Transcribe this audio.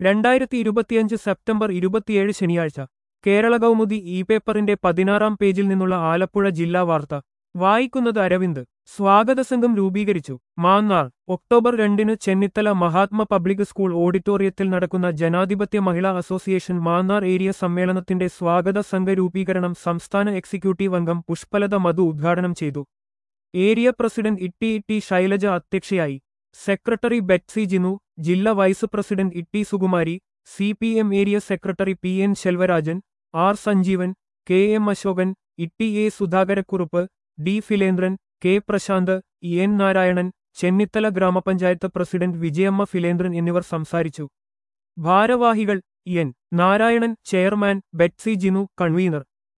രണ്ടായിരത്തി ഇരുപത്തിയഞ്ച് സെപ്റ്റംബർ ഇരുപത്തിയേഴ് ശനിയാഴ്ച കേരള കൗമുദി ഇ പേപ്പറിന്റെ പതിനാറാം പേജിൽ നിന്നുള്ള ആലപ്പുഴ ജില്ലാ വാർത്ത വായിക്കുന്നത് അരവിന്ദ് സ്വാഗത സംഘം രൂപീകരിച്ചു മാന്നാർ ഒക്ടോബർ രണ്ടിന് ചെന്നിത്തല മഹാത്മ പബ്ലിക് സ്കൂൾ ഓഡിറ്റോറിയത്തിൽ നടക്കുന്ന ജനാധിപത്യ മഹിളാ അസോസിയേഷൻ മാന്നാർ ഏരിയ സമ്മേളനത്തിന്റെ സ്വാഗത സംഘ രൂപീകരണം സംസ്ഥാന എക്സിക്യൂട്ടീവ് അംഗം പുഷ്പലത മധു ഉദ്ഘാടനം ചെയ്തു ഏരിയ പ്രസിഡന്റ് ഇട്ടി ഇട്ടി ശൈലജ അധ്യക്ഷയായി സെക്രട്ടറി ബെറ്റ്സി ജിനു ജില്ലാ വൈസ് പ്രസിഡന്റ് ഇട്ടി Sukumari C P M area secretary P N Selvarajan R Sanjeevan K M Ashokan ഇട്ടി A Sudhakarakkurup D Philendran K Prashanth E N Narayanan Chennithala ഗ്രാമപഞ്ചായത്ത് പ്രസിഡന്റ് വിജയമ്മ ഫിലേന്ദ്രൻ എന്നിവർ സംസാരിച്ചു ഭാരവാഹികൾ N Narayanan chairman Betsy Jinu convener